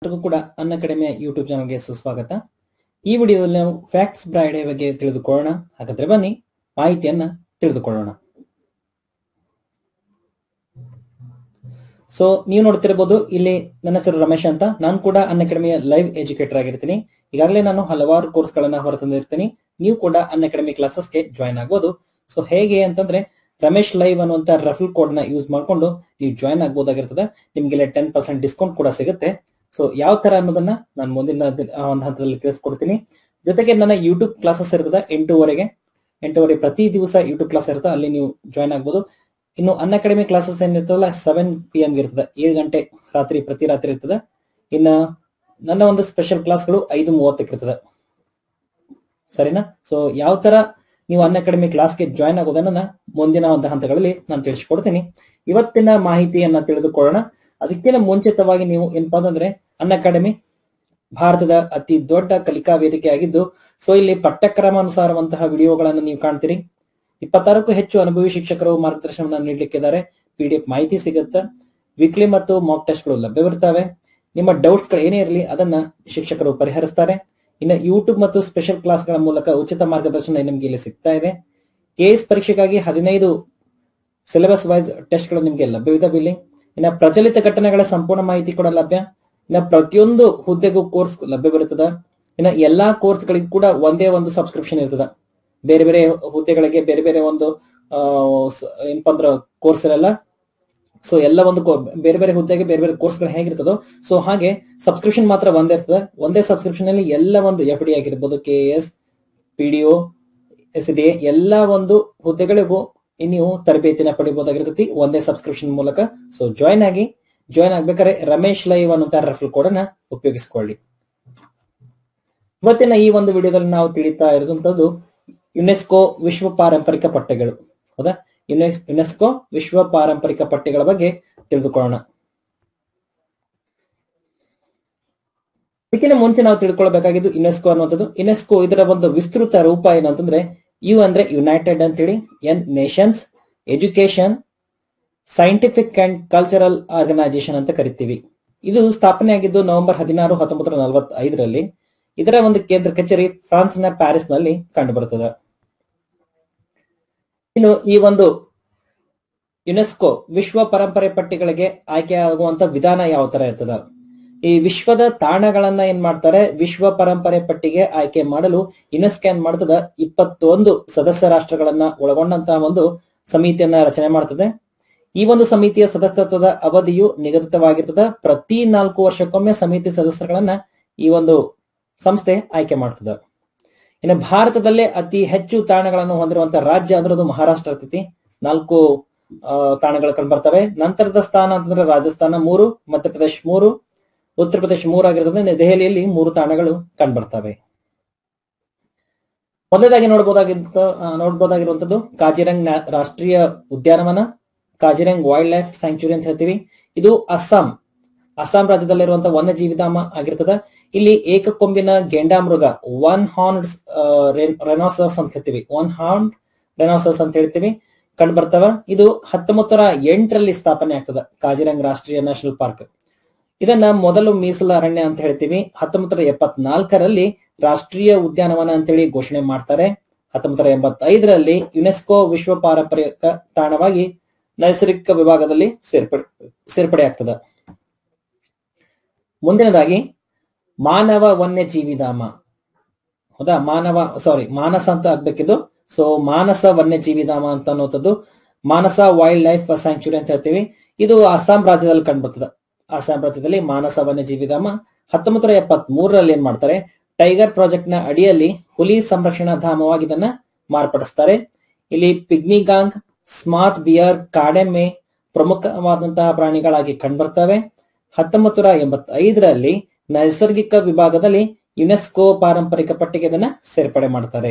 ಎಲ್ಲರಿಗೂ ಕೂಡ ಅನ್ನ ಕಡಿಮೆ ಯೂಟ್ಯೂಬ್ ಚಾನಲ್ಗೆ ಸುಸ್ವಾಗತ ಈ ವಿಡಿಯೋದಲ್ಲಿ ನಾವು ಫ್ಯಾಕ್ಟ್ಸ್ ಬ್ರೈಡೆ ಬಗ್ಗೆ ತಿಳಿದುಕೊಳ್ಳೋಣ ಹಾಗಾದ್ರೆ ಬನ್ನಿ ಮಾಹಿತಿಯನ್ನ ತಿಳಿದುಕೊಳ್ಳೋಣ ಸೊ ನೀವು ನೋಡ್ತಿರ್ಬೋದು ಇಲ್ಲಿ ನನ್ನ ಹೆಸರು ರಮೇಶ್ ಅಂತ ನಾನು ಕೂಡ ಅನ್ ಅಕಾಡೆಮಿಯ ಲೈವ್ ಎಜುಕೇಟರ್ ಆಗಿರ್ತೀನಿ ಈಗಾಗಲೇ ನಾನು ಹಲವಾರು ಕೋರ್ಸ್ ಗಳನ್ನ ಹೊರತಂದಿರ್ತೀನಿ ನೀವು ಕೂಡ ಅನ್ ಅಕಾಡೆಮಿ ಕ್ಲಾಸಸ್ಗೆ ಜಾಯ್ನ್ ಆಗ್ಬೋದು ಸೊ ಹೇಗೆ ಅಂತಂದ್ರೆ ರಮೇಶ್ ಲೈವ್ ಅನ್ನುವಂತ ರೆಫಲ್ ಕೋಡ್ ನ ಯೂಸ್ ಮಾಡ್ಕೊಂಡು ನೀವು ಜಾಯ್ನ್ ಆಗ್ಬೋದಾಗಿರ್ತದೆ ನಿಮ್ಗೆ ಟೆನ್ ಪರ್ಸೆಂಟ್ ಡಿಸ್ಕೌಂಟ್ ಕೂಡ ಸಿಗುತ್ತೆ ಸೊ ಯಾವ ತರ ಅನ್ನೋದನ್ನ ನಾನು ಮುಂದಿನ ದಿ- ಆ ಒಂದು ಹಂತದಲ್ಲಿ ತಿಳಿಸ್ಕೊಡ್ತೀನಿ ಜೊತೆಗೆ ನನ್ನ ಯೂಟ್ಯೂಬ್ ಕ್ಲಾಸಸ್ ಇರ್ತದೆ ಎಂಟೂವರೆಗೆ ಎಂಟೂವರೆ ಪ್ರತಿ ದಿವಸ ಯೂಟ್ಯೂಬ್ ಕ್ಲಾಸ್ ಇರ್ತದೆ ಅಲ್ಲಿ ನೀವು ಜಾಯ್ನ್ ಆಗ್ಬೋದು ಇನ್ನು ಅನ್ ಅಕಾಡೆಮಿ ಕ್ಲಾಸಸ್ ಏನಿರ್ತದಲ್ಲ ಸೆವೆನ್ ಪಿ ಎಂ ಇರ್ತದೆ ಏಳು ಗಂಟೆ ರಾತ್ರಿ ಪ್ರತಿ ರಾತ್ರಿ ಇರ್ತದೆ ಇನ್ನ ನನ್ನ ಒಂದು ಸ್ಪೆಷಲ್ ಕ್ಲಾಸ್ಗಳು ಐದು ಮೂವತ್ತಕ್ಕೆ ಇರ್ತದೆ ಸರಿನಾ ಸೊ ಯಾವ ತರ ನೀವು ಅನ್ ಅಕಾಡೆಮಿ ಕ್ಲಾಸ್ಗೆ ಜಾಯ್ನ್ ಆಗೋದನ್ನ ಮುಂದಿನ ಒಂದು ಹಂತಗಳಲ್ಲಿ ನಾನು ತಿಳಿಸ್ಕೊಡ್ತೀನಿ ಇವತ್ತಿನ ಮಾಹಿತಿಯನ್ನ ತಿಳಿದುಕೊಳ್ಳೋಣ ಅದಕ್ಕಿಂತ ಮುಂಚಿತವಾಗಿ ನೀವು ಏನಪ್ಪಾ ಅಂತಂದ್ರೆ ಅನ್ ಅಕಾಡೆಮಿ ಭಾರತದ ಅತಿ ದೊಡ್ಡ ಕಲಿಕಾ ವೇದಿಕೆ ಆಗಿದ್ದು ಸೊ ಇಲ್ಲಿ ಪಠ್ಯಕ್ರಮಾನುಸಾರವಂತಹ ವಿಡಿಯೋಗಳನ್ನು ನೀವು ಕಾಣ್ತೀರಿ ಇಪ್ಪತ್ತಾರಕ್ಕೂ ಹೆಚ್ಚು ಅನುಭವಿ ಶಿಕ್ಷಕರು ಮಾರ್ಗದರ್ಶನವನ್ನು ನೀಡಲಿಕ್ಕಿದ್ದಾರೆ ಪಿ ಡಿ ಎಫ್ ಮಾಹಿತಿ ಸಿಗುತ್ತೆ ವೀಕ್ಲಿ ಮತ್ತು ಮಾಕ್ ಟೆಸ್ಟ್ಗಳು ಲಭ್ಯವಿರ್ತವೆ ನಿಮ್ಮ ಡೌಟ್ಸ್ ಗಳು ಏನೇ ಇರಲಿ ಅದನ್ನ ಶಿಕ್ಷಕರು ಪರಿಹರಿಸ್ತಾರೆ ಇನ್ನು ಯೂಟ್ಯೂಬ್ ಮತ್ತು ಸ್ಪೆಷಲ್ ಕ್ಲಾಸ್ಗಳ ಮೂಲಕ ಉಚಿತ ಮಾರ್ಗದರ್ಶನ ನಿಮ್ಗೆ ಇಲ್ಲಿ ಸಿಗ್ತಾ ಇದೆ ಕೆಎಸ್ ಪರೀಕ್ಷೆಗಾಗಿ ಹದಿನೈದು ಸಿಲೆಬಸ್ ವೈಸ್ ಟೆಸ್ಟ್ಗಳು ನಿಮಗೆ ಲಭ್ಯವಿದಾವೆ ಇಲ್ಲಿ ಇನ್ನು ಪ್ರಚಲಿತ ಘಟನೆಗಳ ಸಂಪೂರ್ಣ ಮಾಹಿತಿ ಕೂಡ ಲಭ್ಯ ಇನ್ನು ಪ್ರತಿಯೊಂದು ಹುದ್ದೆಗೂ ಕೋರ್ಸ್ ಲಭ್ಯವಿರುತ್ತದೆ ಇನ್ನು ಎಲ್ಲಾ ಕೋರ್ಸ್ಗಳಿಗೂ ಕೂಡ ಒಂದೇ ಒಂದು ಸಬ್ಸ್ಕ್ರಿಪ್ಷನ್ ಇರ್ತದೆ ಬೇರೆ ಬೇರೆ ಹುದ್ದೆಗಳಿಗೆ ಬೇರೆ ಬೇರೆ ಒಂದು ಆ, ಸ- ಏನಪ್ಪಾ ಅಂದ್ರ ಕೋರ್ಸ್ ಇರಲ್ಲ ಸೊ ಎಲ್ಲ ಒಂದು ಕೋ- ಬೇರೆ ಬೇರೆ ಹುದ್ದೆಗೆ ಬೇರೆ ಬೇರೆ ಕೋರ್ಸ್ಗಳು ಹೇಗಿರ್ತದೋ ಸೊ ಹಾಗೆ ಸಬ್ಸ್ಕ್ರಿಪ್ಷನ್ ಮಾತ್ರ ಒಂದೇ ಇರ್ತದೆ ಒಂದೇ ಸಬ್ಸ್ಕ್ರಿಪ್ಷನ್ ಅಲ್ಲಿ ಎಲ್ಲ ಒಂದು ಎಫ್ ಡಿ ಆಗಿರ್ಬೋದು K S P D O S D ಎಲ್ಲ ಒಂದು ಹುದ್ದೆಗಳಿಗೂ ನೀವು ತರಬೇತಿನ ಪಡಿಬಹುದಾಗಿರ್ತೈತಿ ಒಂದೇ ಸಬ್ಸ್ಕ್ರಿಪ್ಷನ್ ಮೂಲಕ ಸೊ ಜಾಯ್ನ್ ಆಗಿ ಜಾಯ್ನ್ ಆಗ್ಬೇಕಾದ್ರೆ ರಮೇಶ್ ಲೈವ್ ಅನ್ನುವಂತ ರೆಫರ್ ಕೋಡ್ ಅನ್ನ ಉಪಯೋಗಿಸಿಕೊಳ್ಳಿ ಇವತ್ತಿನ ಈ ಒಂದು ವಿಡಿಯೋದಲ್ಲಿ ನಾವು ತಿಳಿತಾ ಇರುವಂತದ್ದು ಯುನೆಸ್ಕೋ ವಿಶ್ವ ಪಾರಂಪರಿಕ ಪಠ್ಯಗಳು ಹೌದಾ ಯುನೆಸ್ ಯುನೆಸ್ಕೋ ವಿಶ್ವ ಪಾರಂಪರಿಕ ಪಠ್ಯಗಳ ಬಗ್ಗೆ ತಿಳಿದುಕೊಳ್ಳೋಣ ಇದಕ್ಕಿಂತ ಮುಂಚೆ ನಾವು ತಿಳ್ಕೊಳ್ಬೇಕಾಗಿದ್ದು ಯುನೆಸ್ಕೋ ಅನ್ನುವಂಥದ್ದು ಯುನೆಸ್ಕೋ ಇದರ ಒಂದು ವಿಸ್ತೃತ ರೂಪ ಏನು ಅಂತಂದ್ರೆ ಯು ಅಂದ್ರೆ ಯುನೈಟೆಡ್ ಅಂತೇಳಿ nations education scientific and cultural organisation ಅಂತ ಕರಿತೀವಿ ಇದು ಸ್ಥಾಪನೆ ಆಗಿದ್ದು ನವೆಂಬರ್ ಹದಿನಾರು ಹತ್ತೊಂಬತ್ತು ನೂರ ನಲವತ್ತೈದರಲ್ಲಿ ಇದರ ಒಂದು ಕೇಂದ್ರ ಕಚೇರಿ ಫ್ರಾನ್ಸ್ನ ಪ್ಯಾರಿಸ್ ನಲ್ಲಿ ಕಂಡುಬರುತ್ತದೆ ಇನ್ನು ಈ ಒಂದು ಯುನೆಸ್ಕೋ ವಿಶ್ವ ಪರಂಪರೆ ಪಟ್ಟಿಗಳಿಗೆ ಆಯ್ಕೆಯಾಗುವಂತ ವಿಧಾನ ಯಾವ ತರ ಇರ್ತದ ಈ ವಿಶ್ವದ ತಾಣಗಳನ್ನ ಏನ್ ಮಾಡ್ತಾರೆ ವಿಶ್ವ ಪರಂಪರೆ ಪಟ್ಟಿಗೆ ಆಯ್ಕೆ ಮಾಡಲು ಯುನೆಸ್ಕೋ ಏನ್ ಮಾಡ್ತದ ಇಪ್ಪತ್ತೊಂದು ಸದಸ್ಯ ರಾಷ್ಟ್ರಗಳನ್ನ ಒಳಗೊಂಡಂತಹ ಒಂದು ಸಮಿತಿಯನ್ನ ರಚನೆ ಮಾಡ್ತದೆ ಈ ಒಂದು ಸಮಿತಿಯ ಸದಸ್ಯತ್ವದ ಅವಧಿಯು ನಿಗದಿತವಾಗಿರ್ತದ ಪ್ರತಿ ನಾಲ್ಕು ವರ್ಷಕ್ಕೊಮ್ಮೆ ಸಮಿತಿ ಸದಸ್ಯರುಗಳನ್ನ ಈ ಒಂದು ಸಂಸ್ಥೆ ಆಯ್ಕೆ ಮಾಡ್ತದ ಇನ್ನು ಭಾರತದಲ್ಲೇ ಅತಿ ಹೆಚ್ಚು ತಾಣಗಳನ್ನು ಹೊಂದಿರುವಂತಹ ರಾಜ್ಯ ಅಂದ್ರೆ ಅದು ಮಹಾರಾಷ್ಟ್ರ ಇರ್ತೈತಿ ನಾಲ್ಕು ಆ, ತಾಣಗಳು ಕಂಡು ಬರ್ತವೆ ನಂತರದ ಸ್ಥಾನ ಅಂತಂದ್ರೆ ರಾಜಸ್ಥಾನ ಮೂರು ಮಧ್ಯಪ್ರದೇಶ್ ಮೂರು ಉತ್ತರ ಪ್ರದೇಶ ಮೂರು ಆಗಿರ್ತದೆ ಇನ್ನು ದೆಹಲಿಯಲ್ಲಿ ಮೂರು ತಾಣಗಳು ಕಂಡು ಬರ್ತವೆ ಮೊದಲದಾಗಿ ನೋಡಬಹುದಾಗಿದ್ದ ಆ, ನೋಡಬಹುದಾಗಿರುವಂತದ್ದು ಕಾಜಿರಂಗ್ ನ್ಯಾ- ರಾಷ್ಟ್ರೀಯ ಉದ್ಯಾನವನ ಕಾಜಿರಂಗ್ ವೈಲ್ಡ್ ಲೈಫ್ ಸ್ಯಾಂಕ್ಚುರಿ ಅಂತ ಹೇಳ್ತೀವಿ ಇದು ಅಸ್ಸಾಂ ಅಸ್ಸಾಂ ರಾಜ್ಯದಲ್ಲಿರುವಂತಹ ವನ್ಯಜೀವಿಧಾಮ ಆಗಿರ್ತದ ಇಲ್ಲಿ ಏಕಕೊಂಬಿನ ಗೆಂಡಾಮೃಗ ಒನ್ ಹಾರ್ನ್ ರೆನಾಸಸ್ ಅಂತ ಹೇಳ್ತೀವಿ ಒನ್ ಹಾರ್ನ್ ರೆನಾಸಸ್ ಅಂತ ಹೇಳ್ತೀವಿ ಕಂಡು ಬರ್ತವ ಇದು ಹತ್ತೊಂಬತ್ತರ ಎಂಟರಲ್ಲಿ ಸ್ಥಾಪನೆ ಆಗ್ತದ ಕಾಜಿರಂಗ್ ರಾಷ್ಟ್ರೀಯ ನ್ಯಾಷನಲ್ ಪಾರ್ಕ್ ಇದನ್ನ ಮೊದಲು ಮೀಸಲು ಅರಣ್ಯ ಅಂತ ಹೇಳ್ತೀವಿ ಹತ್ತೊಂಬತ್ತರ ಎಪ್ಪತ್ನಾಲ್ಕರಲ್ಲಿ ರಾಷ್ಟ್ರೀಯ ಉದ್ಯಾನವನ ಅಂತೇಳಿ ಘೋಷಣೆ ಮಾಡ್ತಾರೆ ಹತ್ತೊಂಬತ್ತರ ಎಂಬತ್ತೈದರಲ್ಲಿ ಯುನೆಸ್ಕೋ ವಿಶ್ವ ಪಾರಂಪರಿಕ ತಾಣವಾಗಿ ನೈಸರ್ಗಿಕ ವಿಭಾಗದಲ್ಲಿ ಸೇರ್ಪಡೆ ಸೇರ್ಪಡೆ ಆಗ್ತದ ಮುಂದಿನದಾಗಿ ಮಾನವ ವನ್ಯಜೀವಿಧಾಮ ಹೌದಾ ಮಾನವ ಸಾರಿ ಮಾನಸ ಅಂತ ಆಗ್ಬೇಕಿದ್ದು ಸೊ ಮಾನಸ ವನ್ಯಜೀವಿಧಾಮ ಅಂತ ಅನ್ನೋದು ಮಾನಸ ವೈಲ್ಡ್ ಲೈಫ್ ಸ್ಯಾಂಕ್ಚುರಿ ಅಂತ ಹೇಳ್ತೀವಿ ಇದು ಅಸ್ಸಾಂ ರಾಜ್ಯದಲ್ಲಿ ಕಂಡುಬರ್ತದೆ ಅಸ್ಸಾಂ ರಾಜ್ಯದಲ್ಲಿ ಮಾನಸ ವನ್ಯಜೀವಿಧಾಮ ಹತ್ತೊಂಬತ್ತು ಎಪ್ಪತ್ತ್ ಮೂರರಲ್ಲಿ ಏನ್ ಮಾಡ್ತಾರೆ ಟೈಗರ್ ಪ್ರಾಜೆಕ್ಟ್ ನ ಅಡಿಯಲ್ಲಿ ಹುಲಿ ಸಂರಕ್ಷಣಾ ಧಾಮವಾಗಿ ಇದನ್ನ ಮಾರ್ಪಡಿಸ್ತಾರೆ ಇಲ್ಲಿ ಪಿಗ್ಮಿಗಾಂಗ್ ಸ್ಮಾರ್ಟ್ ಬಿಯರ್ ಕಾಡೆಮ್ಮೆ ಪ್ರಮುಖವಾದಂತಹ ಪ್ರಾಣಿಗಳಾಗಿ ಕಂಡುಬರ್ತವೆ ಹತ್ತೊಂಬತ್ತು ನೂರ ಎಂಬತ್ತೈದರಲ್ಲಿ ನೈಸರ್ಗಿಕ ವಿಭಾಗದಲ್ಲಿ ಯುನೆಸ್ಕೋ ಪಾರಂಪರಿಕ ಪಟ್ಟಿಗೆ ಇದನ್ನ ಸೇರ್ಪಡೆ ಮಾಡ್ತಾರೆ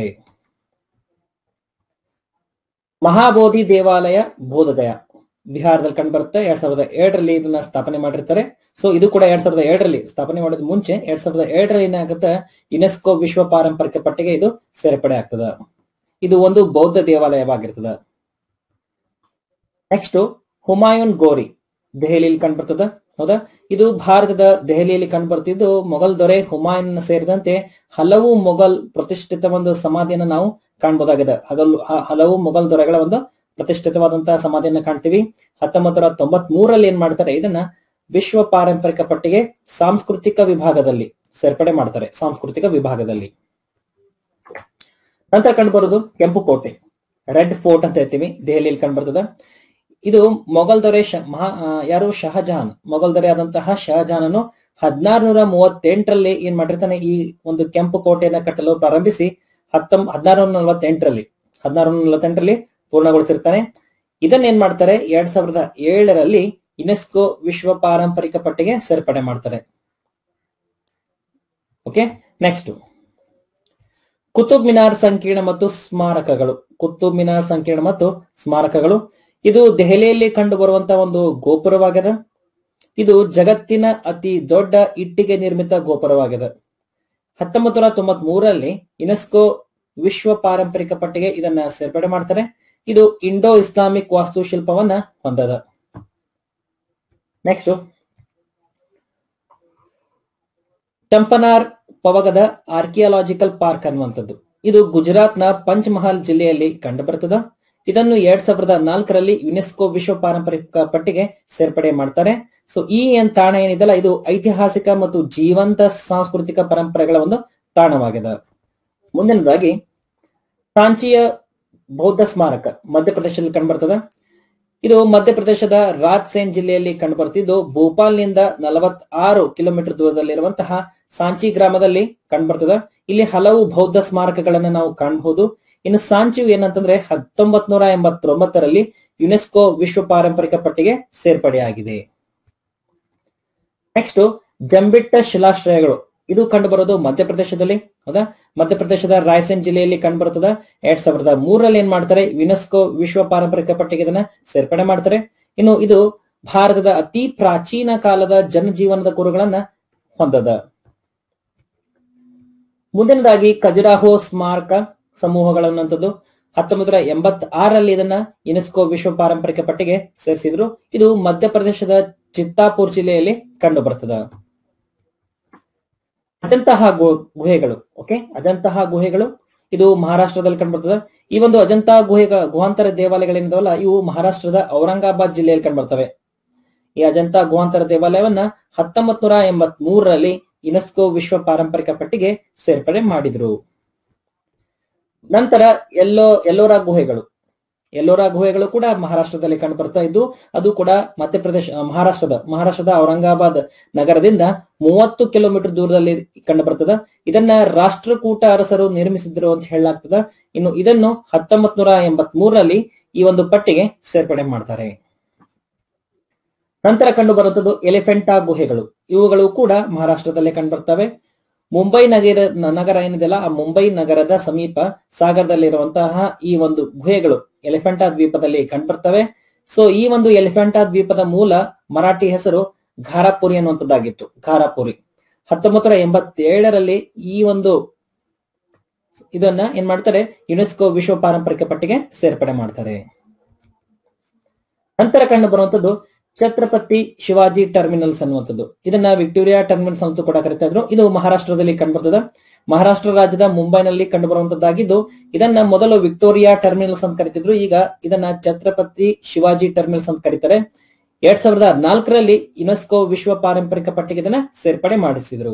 ಮಹಾಬೋಧಿ ದೇವಾಲಯ ಬೋಧಗಯ ಬಿಹಾರದಲ್ಲಿ ಕಂಡುಬರುತ್ತೆ ಎರಡ್ ಸಾವಿರದ ಏಳರಲ್ಲಿ ಇದನ್ನ ಸ್ಥಾಪನೆ ಮಾಡಿರ್ತಾರೆ ಸೊ ಇದು ಕೂಡ ಎರಡ್ ಸಾವಿರದ ಏಳರಲ್ಲಿ ಸ್ಥಾಪನೆ ಮಾಡಿದ ಮುಂಚೆ ಎರಡ್ ಸಾವಿರದ ಏಳರಲ್ಲಿ ಏನಾಗುತ್ತೆ ಯುನೆಸ್ಕೋ ವಿಶ್ವ ಪಾರಂಪರಿಕ ಪಟ್ಟಿಗೆ ಇದು ಸೇರ್ಪಡೆ ಆಗ್ತದ ಇದು ಒಂದು ಬೌದ್ಧ ದೇವಾಲಯವಾಗಿರ್ತದ ನೆಕ್ಸ್ಟ್ ಹುಮಾಯೂನ್ ಗೋರಿ ದೆಹಲಿಯಲ್ಲಿ ಕಂಡುಬರ್ತದ ಹೌದಾ ಇದು ಭಾರತದ ದೆಹಲಿಯಲ್ಲಿ ಕಂಡು ಬರ್ತಿದ್ದು ಮೊಘಲ್ ದೊರೆ ಹುಮಾಯೂನ್ ಸೇರಿದಂತೆ ಹಲವು ಮೊಘಲ್ ಪ್ರತಿಷ್ಠಿತ ಒಂದು ಸಮಾಧಿಯನ್ನು ನಾವು ಕಾಣಬಹುದಾಗಿದೆ ಹಗಲು ಹ- ಹಲವು ಮೊಘಲ್ ದೊರೆಗಳ ಒಂದು ಪ್ರತಿಷ್ಠಿತವಾದಂತಹ ಸಮಾಧಿಯನ್ನ ಕಾಣ್ತೀವಿ ಹತ್ತೊಂಬತ್ತರ ತೊಂಬತ್ ಮೂರಲ್ಲಿ ಏನ್ ಮಾಡ್ತಾರೆ ಇದನ್ನ ವಿಶ್ವ ಪಾರಂಪರಿಕ ಪಟ್ಟಿಗೆ ಸಾಂಸ್ಕೃತಿಕ ವಿಭಾಗದಲ್ಲಿ ಸೇರ್ಪಡೆ ಮಾಡ್ತಾರೆ ಸಾಂಸ್ಕೃತಿಕ ವಿಭಾಗದಲ್ಲಿ ನಂತರ ಕಂಡುಬರೋದು ಕೆಂಪು ಕೋಟೆ ರೆಡ್ ಫೋರ್ಟ್ ಅಂತ ಹೇಳ್ತೀವಿ ದೆಹಲಿಯಲ್ಲಿ ಕಂಡುಬರ್ತದೆ ಇದು ಮೊಘಲ್ ದೊರೆ ಶ- ಮಹಾ ಆ, ಯಾರು ಶಹಜಹಾನ್ ಮೊಘಲ್ ದೊರೆ ಆದಂತಹ ಶಹಜಹಾನನು ಹದಿನಾರುನೂರ ಮೂವತ್ತೆಂಟರಲ್ಲಿ ಏನ್ ಮಾಡಿರ್ತಾನೆ ಈ ಒಂದು ಕೆಂಪು ಕೋಟೆಯನ್ನ ಕಟ್ಟಲು ಪ್ರಾರಂಭಿಸಿ ಹತ್ತೊಂ ಹದಿನಾರು ನಲವತ್ತೆಂಟರಲ್ಲಿ ಹದಿನಾರು ನಲವತ್ತೆಂಟರಲ್ಲಿ ಪೂರ್ಣಗೊಳಿಸಿರ್ತಾನೆ ಇದನ್ನ ಏನ್ ಮಾಡ್ತಾರೆ ಎರಡ್ ಸಾವಿರದ ಏಳರಲ್ಲಿ ಯುನೆಸ್ಕೋ ವಿಶ್ವ ಪಾರಂಪರಿಕ ಪಟ್ಟಿಗೆ ಸೇರ್ಪಡೆ ಮಾಡ್ತಾರೆ ಓಕೆ ನೆಕ್ಸ್ಟ್ ಕುತುಬ್ ಮಿನಾರ್ ಸಂಕೀರ್ಣ ಮತ್ತು ಸ್ಮಾರಕಗಳು ಕುತುಬ್ ಮಿನಾರ್ ಸಂಕೀರ್ಣ ಮತ್ತು ಸ್ಮಾರಕಗಳು ಇದು ದೆಹಲಿಯಲ್ಲಿ ಕಂಡು ಬರುವಂತಹ ಒಂದು ಗೋಪುರವಾಗಿದೆ ಇದು ಜಗತ್ತಿನ ಅತಿ ದೊಡ್ಡ ಇಟ್ಟಿಗೆ ನಿರ್ಮಿತ ಗೋಪುರವಾಗಿದೆ ಹತ್ತೊಂಬತ್ತು ನೂರ ತೊಂಬತ್ ಮೂರರಲ್ಲಿ ಯುನೆಸ್ಕೋ ವಿಶ್ವ ಪಾರಂಪರಿಕ ಪಟ್ಟಿಗೆ ಇದನ್ನ ಸೇರ್ಪಡೆ ಮಾಡ್ತಾರೆ ಇದು ಇಂಡೋ ಇಸ್ಲಾಮಿಕ್ ವಾಸ್ತುಶಿಲ್ಪವನ್ನ ಹೊಂದದ next Champaner Pavagadh archaeological park ಅನ್ನುವಂಥದ್ದು ಇದು ಗುಜರಾತ್ನ ಪಂಚ್ಮಹಲ್ ಜಿಲ್ಲೆಯಲ್ಲಿ ಕಂಡುಬರುತ್ತದೆ ಇದನ್ನು ಎರಡ್ ಸಾವಿರದ ನಾಲ್ಕರಲ್ಲಿ ಯುನೆಸ್ಕೋ ವಿಶ್ವ ಪಾರಂಪರಿಕ ಪಟ್ಟಿಗೆ ಸೇರ್ಪಡೆ ಮಾಡ್ತಾರೆ ಸೊ ಈ ಏನ್ ತಾಣ ಏನಿದೆಲ್ಲ ಇದು ಐತಿಹಾಸಿಕ ಮತ್ತು ಜೀವಂತ ಸಾಂಸ್ಕೃತಿಕ ಪರಂಪರೆಗಳ ಒಂದು ತಾಣವಾಗಿದೆ ಮುಂದಿನದಾಗಿ ಪ್ರಾಂಚೀಯ ಬೌದ್ಧ ಸ್ಮಾರಕ ಮಧ್ಯಪ್ರದೇಶದಲ್ಲಿ ಕಂಡುಬರ್ತದೆ ಇದು ಮಧ್ಯಪ್ರದೇಶದ ರಾಜ್ ಸೇನ್ ಜಿಲ್ಲೆಯಲ್ಲಿ ಕಂಡುಬರ್ತಿದ್ದು ಭೋಪಾಲ್ನಿಂದ ನಲವತ್ತಾರು ಕಿಲೋಮೀಟರ್ ದೂರದಲ್ಲಿರುವಂತಹ ಸಾಂಚಿ ಗ್ರಾಮದಲ್ಲಿ ಕಂಡುಬರ್ತದೆ ಇಲ್ಲಿ ಹಲವು ಬೌದ್ಧ ಸ್ಮಾರಕಗಳನ್ನ ನಾವು ಕಾಣಬಹುದು ಇನ್ನು ಸಾಂಚಿಯು ಏನಂತಂದ್ರೆ ಹತ್ತೊಂಬತ್ ನೂರ ಎಂಬತ್ತೊಂಬತ್ತರಲ್ಲಿ ಯುನೆಸ್ಕೋ ವಿಶ್ವ ಪಾರಂಪರಿಕ ಪಟ್ಟಿಗೆ ಸೇರ್ಪಡೆಯಾಗಿದೆ ನೆಕ್ಸ್ಟ್ ಜಂಬಿಟ್ಟ ಶಿಲಾಶ್ರಯಗಳು ಇದು ಕಂಡು ಬರೋದು ಮಧ್ಯಪ್ರದೇಶದಲ್ಲಿ ಹೌದಾ ಮಧ್ಯಪ್ರದೇಶದ ರಾಯಸೇನ್ ಜಿಲ್ಲೆಯಲ್ಲಿ ಕಂಡು ಬರುತ್ತದೆ ಎರಡ್ ಸಾವಿರದ ಮೂರರಲ್ಲಿ ಏನ್ ಮಾಡ್ತಾರೆ ಯುನೆಸ್ಕೋ ವಿಶ್ವ ಪಾರಂಪರಿಕ ಪಟ್ಟಿಗೆ ಇದನ್ನ ಸೇರ್ಪಡೆ ಮಾಡ್ತಾರೆ ಇನ್ನು ಇದು ಭಾರತದ ಅತಿ ಪ್ರಾಚೀನ ಕಾಲದ ಜನಜೀವನದ ಕುರುಗಳನ್ನ ಹೊಂದದ ಮುಂದಿನದಾಗಿ ಖಜುರಾಹೋ ಸ್ಮಾರಕ ಸಮೂಹಗಳನ್ನಂಥದ್ದು ಹತ್ತೊಂಬತ್ತರ ಎಂಬತ್ ಆರರಲ್ಲಿ ಇದನ್ನ ಯುನೆಸ್ಕೋ ವಿಶ್ವ ಪಾರಂಪರಿಕ ಪಟ್ಟಿಗೆ ಸೇರಿಸಿದ್ರು ಇದು ಮಧ್ಯಪ್ರದೇಶದ ಚಿತ್ತಾಪುರ್ ಜಿಲ್ಲೆಯಲ್ಲಿ ಕಂಡು ಬರ್ತದೆ ಅಜಂತಹ ಗು- ಗುಹೆಗಳು ಓಕೆ ಅಜಂತಹ ಗುಹೆಗಳು ಇದು ಮಹಾರಾಷ್ಟ್ರದಲ್ಲಿ ಕಂಡುಬರ್ತದೆ ಈ ಒಂದು ಅಜಂತಾ ಗುಹೆ ಗುಹಾಂತರ ದೇವಾಲಯಗಳೇನಿದಾವಲ್ಲ ಇವು ಮಹಾರಾಷ್ಟ್ರದ ಔರಂಗಾಬಾದ್ ಜಿಲ್ಲೆಯಲ್ಲಿ ಕಂಡುಬರ್ತವೆ ಈ ಅಜಂತಾ ಗುಹಾಂತರ ದೇವಾಲಯವನ್ನ ಹತ್ತೊಂಬತ್ ನೂರ ಎಂಬತ್ ಮೂರರಲ್ಲಿ ಯುನೆಸ್ಕೋ ವಿಶ್ವ ಪಾರಂಪರಿಕ ಪಟ್ಟಿಗೆ ಸೇರ್ಪಡೆ ಮಾಡಿದ್ರು ನಂತರ ಎಲ್ಲೋ ಎಲ್ಲೋರಾ ಗುಹೆಗಳು ಎಲ್ಲೋರಾ ಗುಹೆಗಳು ಕೂಡ ಮಹಾರಾಷ್ಟ್ರದಲ್ಲಿ ಕಂಡು ಬರ್ತಾ ಇದ್ದು ಅದು ಕೂಡ ಮಧ್ಯಪ್ರದೇಶ ಆ, ಮಹಾರಾಷ್ಟ್ರದ ಮಹಾರಾಷ್ಟ್ರದ ಔರಂಗಾಬಾದ್ ನಗರದಿಂದ ಮೂವತ್ತು ಕಿಲೋಮೀಟರ್ ದೂರದಲ್ಲಿ ಕಂಡು ಬರ್ತದ ಇದನ್ನ ರಾಷ್ಟ್ರಕೂಟ ಅರಸರು ನಿರ್ಮಿಸಿದ್ರು ಅಂತ ಹೇಳಲಾಗ್ತದ ಇನ್ನು ಇದನ್ನು ಹತ್ತೊಂಬತ್ ನೂರ ಎಂಬತ್ ಮೂರರಲ್ಲಿ ಈ ಒಂದು ಪಟ್ಟಿಗೆ ಸೇರ್ಪಡೆ ಮಾಡ್ತಾರೆ ನಂತರ ಕಂಡು ಬರುತ್ತದೆ ಎಲಿಫೆಂಟಾ ಗುಹೆಗಳು ಇವುಗಳು ಕೂಡ ಮಹಾರಾಷ್ಟ್ರದಲ್ಲೇ ಕಂಡು ಬರ್ತವೆ ಮುಂಬೈ ನಗರ ನಗರ ಏನಿದೆಯಲ್ಲ ಆ ಮುಂಬೈ ನಗರದ ಸಮೀಪ ಸಾಗರದಲ್ಲಿರುವಂತಹ ಈ ಒಂದು ಗುಹೆಗಳು ಎಲಿಫೆಂಟಾ ದ್ವೀಪದಲ್ಲಿ ಕಂಡುಬರ್ತವೆ ಸೊ ಈ ಒಂದು ಎಲಿಫೆಂಟಾ ದ್ವೀಪದ ಮೂಲ ಮರಾಠಿ ಹೆಸರು ಘಾರಾಪುರಿ ಅನ್ನುವಂಥದ್ದಾಗಿತ್ತು ಘಾರಾಪುರಿ ಹತ್ತೊಂಬತ್ತರ ಎಂಬತ್ತೇಳರಲ್ಲಿ ಈ ಒಂದು ಇದನ್ನ ಏನ್ ಮಾಡ್ತಾರೆ ಯುನೆಸ್ಕೋ ವಿಶ್ವ ಪಾರಂಪರಿಕ ಪಟ್ಟಿಗೆ ಸೇರ್ಪಡೆ ಮಾಡ್ತಾರೆ ನಂತರ ಕಂಡು ಬರುವಂತದ್ದು ಛತ್ರಪತಿ ಶಿವಾಜಿ ಟರ್ಮಿನಲ್ಸ್ ಅನ್ನುವಂಥದ್ದು ಇದನ್ನ ವಿಕ್ಟೋರಿಯಾ ಟರ್ಮಿನಲ್ಸ್ ಅಂತ ಕೂಡ ಕರಿತಾ ಇದ್ರು ಇದು ಮಹಾರಾಷ್ಟ್ರದಲ್ಲಿ ಕಂಡುಬರ್ತದೆ ಮಹಾರಾಷ್ಟ್ರ ರಾಜ್ಯದ ಮುಂಬೈನಲ್ಲಿ ಕಂಡು ಬರುವಂತದ್ದಾಗಿದ್ದು ಇದನ್ನ ಮೊದಲು ವಿಕ್ಟೋರಿಯಾ ಟರ್ಮಿನಲ್ಸ್ ಅಂತ ಕರಿತಿದ್ರು ಈಗ ಇದನ್ನ ಛತ್ರಪತಿ ಶಿವಾಜಿ ಟರ್ಮಿನಲ್ಸ್ ಅಂತ ಕರೀತಾರೆ ಎರಡ್ ಸಾವಿರದ ನಾಲ್ಕರಲ್ಲಿ ಯುನೆಸ್ಕೋ ವಿಶ್ವ ಪಾರಂಪರಿಕ ಪಟ್ಟಿಗೆ ಇದನ್ನ ಸೇರ್ಪಡೆ ಮಾಡಿಸಿದ್ರು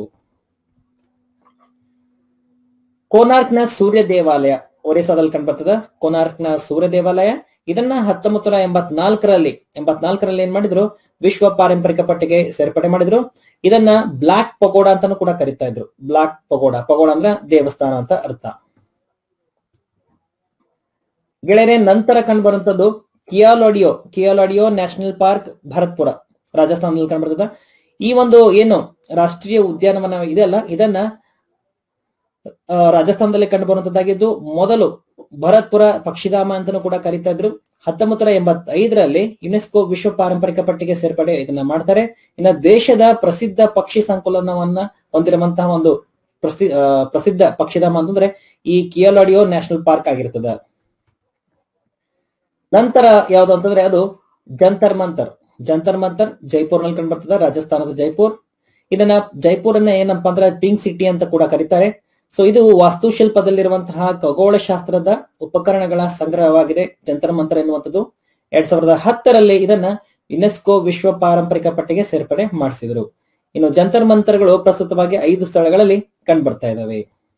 ಕೋನಾರ್ಕ್ನ ಸೂರ್ಯ ದೇವಾಲಯ ಒರಿಸ್ಸಾದಲ್ಲಿ ಕಂಡುಬರ್ತದ ಕೋನಾರ್ಕ್ನ ಸೂರ್ಯ ದೇವಾಲಯ ಇದನ್ನ ಹತ್ತೊಂಬತ್ತು ನೂರ ಎಂಬತ್ನಾಲ್ಕರಲ್ಲಿ ಎಂಬತ್ನಾಲ್ಕರಲ್ಲಿ ಏನ್ ಮಾಡಿದ್ರು ವಿಶ್ವ ಪಾರಂಪರಿಕ ಪಟ್ಟಿಗೆ ಸೇರ್ಪಡೆ ಮಾಡಿದ್ರು ಇದನ್ನ ಬ್ಲಾಕ್ ಪಗೋಡ ಅಂತಾನು ಕೂಡ ಕರಿತಾ ಇದ್ರು ಬ್ಲಾಕ್ ಪಗೋಡ ಪಗೋಡ ಅಂದ್ರೆ ದೇವಸ್ಥಾನ ಅಂತ ಅರ್ಥ ಗೆಳೆಯರೆ ನಂತರ ಕಂಡು ಬರುವಂತದ್ದು ಕಿಯಾಲೋಡಿಯೋ ಕಿಯಾಲೋಡಿಯೋ ನ್ಯಾಷನಲ್ ಪಾರ್ಕ್ ಭರತ್ಪುರ ರಾಜಸ್ಥಾನದಲ್ಲಿ ಕಂಡು ಬರ್ತದ ಈ ಒಂದು ಏನು ರಾಷ್ಟ್ರೀಯ ಉದ್ಯಾನವನ ಇದೆಯಲ್ಲ ಇದನ್ನ ಆ, ರಾಜಸ್ಥಾನದಲ್ಲಿ ಕಂಡು ಬರುವಂತದ್ದಾಗಿದ್ದು ಮೊದಲು ಭರತ್ಪುರ ಪಕ್ಷಿಧಾಮ ಅಂತಾನೂ ಕೂಡ ಕರೀತಾ ಇದ್ರು ಹತ್ತೊಂಬತ್ತರ ಎಂಬತ್ತೈದರಲ್ಲಿ ಯುನೆಸ್ಕೋ ವಿಶ್ವ ಪಾರಂಪರಿಕ ಪಟ್ಟಿಗೆ ಸೇರ್ಪಡೆ ಇದನ್ನ ಮಾಡ್ತಾರೆ ಇನ್ನ ದೇಶದ ಪ್ರಸಿದ್ಧ ಪಕ್ಷಿ ಸಂಕುಲನವನ್ನ ಹೊಂದಿರುವಂತಹ ಒಂದು ಪ್ರಸಿ ಆ, ಪ್ರಸಿದ್ಧ ಪಕ್ಷಿಧಾಮ ಅಂತಂದ್ರೆ ಈ ಕಿಯಲಾಡಿಯೋ ನ್ಯಾಷನಲ್ ಪಾರ್ಕ್ ಆಗಿರ್ತದ ನಂತರ ಯಾವ್ದು ಅಂತಂದ್ರೆ ಅದು ಜಂತರ್ ಮಂತರ್ ಜಂತರ್ ಮಂತರ್ ಜೈಪುರ್ ನಲ್ಲಿ ಕಂಡು ಬರ್ತದೆ ರಾಜಸ್ಥಾನದ ಜೈಪುರ್ ಇದನ್ನ ಜೈಪುರ್ ಅನ್ನ ಏನಪ್ಪಾ ಅಂದ್ರೆ ಪಿಂಕ್ ಸಿಟಿ ಅಂತ ಕೂಡ ಕರೀತಾರೆ ಸೊ ಇದು ವಾಸ್ತುಶಿಲ್ಪದಲ್ಲಿರುವಂತಹ ಖಗೋಳ ಶಾಸ್ತ್ರದ ಉಪಕರಣಗಳ ಸಂಗ್ರಹವಾಗಿದೆ ಜಂತರ್ ಮಂತರ್ ಎನ್ನುವಂಥದ್ದು ಎರಡ್ ಸಾವಿರದ ಹತ್ತರಲ್ಲಿ ಇದನ್ನ ಯುನೆಸ್ಕೋ ವಿಶ್ವ ಪಾರಂಪರಿಕ ಪಟ್ಟಿಗೆ ಸೇರ್ಪಡೆ ಮಾಡಿಸಿದರು ಇನ್ನು ಜಂತರ್ ಮಂತರ್ಗಳು ಪ್ರಸ್ತುತವಾಗಿ ಐದು ಸ್ಥಳಗಳಲ್ಲಿ ಕಂಡು ಬರ್ತಾ ಇದಾವೆ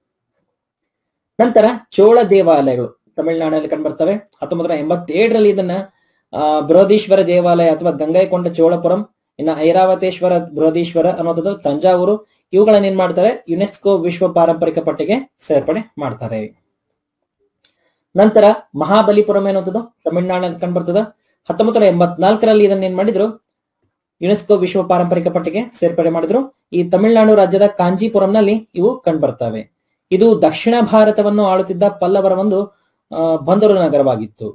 ನಂತರ ಚೋಳ ದೇವಾಲಯಗಳು ತಮಿಳುನಾಡಿನಲ್ಲಿ ಕಂಡು ಬರ್ತವೆ ಹತ್ತೊಂಬತ್ತು ಎಂಬತ್ತೇಳರಲ್ಲಿ ಇದನ್ನ ಆ ಬೃಹದೀಶ್ವರ ದೇವಾಲಯ ಅಥವಾ ಗಂಗೈಕೊಂಡ ಚೋಳಪುರಂ ಇನ್ನ ಐರಾವತೇಶ್ವರ ಬೃಹದೀಶ್ವರ ಅನ್ನೋದು ತಂಜಾವೂರು ಇವುಗಳನ್ನ ಏನ್ ಮಾಡ್ತಾರೆ ಯುನೆಸ್ಕೋ ವಿಶ್ವ ಪಾರಂಪರಿಕ ಪಟ್ಟಿಗೆ ಸೇರ್ಪಡೆ ಮಾಡ್ತಾರೆ ನಂತರ ಮಹಾಬಲಿಪುರಂ ಅನ್ನೋದು ತಮಿಳುನಾಡಿನಲ್ಲಿ ಕಂಡು ಬರ್ತದ ಹತ್ತೊಂಬತ್ತು ಎಂಬತ್ನಾಲ್ಕರಲ್ಲಿ ಇದನ್ನ ಏನ್ ಮಾಡಿದ್ರು ಯುನೆಸ್ಕೋ ವಿಶ್ವ ಪಾರಂಪರಿಕ ಪಟ್ಟಿಗೆ ಸೇರ್ಪಡೆ ಮಾಡಿದ್ರು ಈ ತಮಿಳುನಾಡು ರಾಜ್ಯದ ಕಾಂಜೀಪುರಂನಲ್ಲಿ ಇವು ಕಂಡುಬರ್ತವೆ ಇದು ದಕ್ಷಿಣ ಭಾರತವನ್ನು ಆಳುತ್ತಿದ್ದ ಪಲ್ಲವರ ಒಂದು ಆ, ಬಂದರು ನಗರವಾಗಿತ್ತು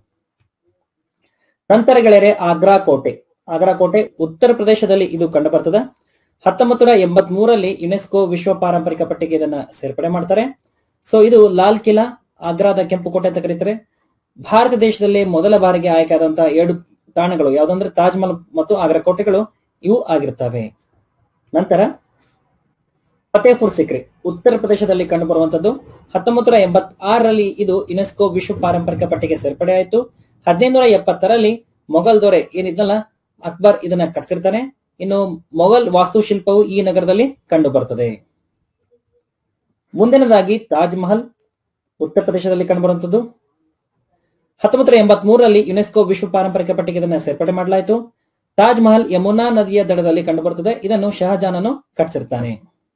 ನಂತರ ಗೆಳೆಯರೆ ಆಗ್ರಾ ಕೋಟೆ ಆಗ್ರಾ ಕೋಟೆ ಉತ್ತರ ಪ್ರದೇಶದಲ್ಲಿ ಇದು ಕಂಡು ಬರ್ತದೆ ಹತ್ತೊಂಬತ್ತು ನೂರ ಎಂಬತ್ ಮೂರಲ್ಲಿ ಯುನೆಸ್ಕೋ ವಿಶ್ವ ಪಾರಂಪರಿಕ ಪಟ್ಟಿಗೆ ಇದನ್ನ ಸೇರ್ಪಡೆ ಮಾಡ್ತಾರೆ ಸೊ ಇದು ಲಾಲ್ ಕಿಲಾ ಆಗ್ರಾದ ಕೆಂಪು ಕೋಟೆ ಅಂತ ಕರೀತಾರೆ ಭಾರತ ದೇಶದಲ್ಲಿ ಮೊದಲ ಬಾರಿಗೆ ಆಯ್ಕೆಯಾದಂತಹ ಎರಡು ತಾಣಗಳು ಯಾವ್ದಂದ್ರೆ ತಾಜ್ ಮಹಲ್ ಮತ್ತು ಆಗ್ರಾ ಕೋಟೆಗಳು ಇವು ಆಗಿರ್ತವೆ ನಂತರ ಫತೇಪುರ್ ಸಿಕ್ರಿ ಉತ್ತರ ಪ್ರದೇಶದಲ್ಲಿ ಕಂಡು ಬರುವಂತದ್ದು ಹತ್ತೊಂಬತ್ತು ನೂರ ಎಂಬತ್ ಆರರಲ್ಲಿ ಇದು ಯುನೆಸ್ಕೋ ವಿಶ್ವ ಪಾರಂಪರಿಕ ಪಟ್ಟಿಗೆ ಸೇರ್ಪಡೆ ಆಯಿತು ಹದಿನೈದು ನೂರ ಎಪ್ಪತ್ತರಲ್ಲಿ ಮೊಘಲ್ ದೊರೆ ಏನಿದ್ನಲ್ಲ ಅಕ್ಬರ್ ಇದನ್ನ ಕಟ್ಸಿರ್ತಾನೆ ಇನ್ನು ಮೊಘಲ್ ವಾಸ್ತುಶಿಲ್ಪವು ಈ ನಗರದಲ್ಲಿ ಕಂಡು ಬರ್ತದೆ ಮುಂದಿನದಾಗಿ ತಾಜ್ ಮಹಲ್ ಉತ್ತರ ಪ್ರದೇಶದಲ್ಲಿ ಕಂಡು ಬರುವಂತದ್ದು ಹತ್ತೊಂಬತ್ತು ನೂರ ಎಂಬತ್ ಮೂರರಲ್ಲಿ ಯುನೆಸ್ಕೋ ವಿಶ್ವ ಪಾರಂಪರಿಕ ಪಟ್ಟಿಗೆ ಇದನ್ನ ಸೇರ್ಪಡೆ ಮಾಡಲಾಯಿತು ತಾಜ್ ಮಹಲ್ ಯಮುನಾ ನದಿಯ ದಡದಲ್ಲಿ ಕಂಡು ಬರುತ್ತದೆ ಇದನ್ನು ಶಹಜಾನನು ಕಟ್ಸಿರ್ತಾನೆ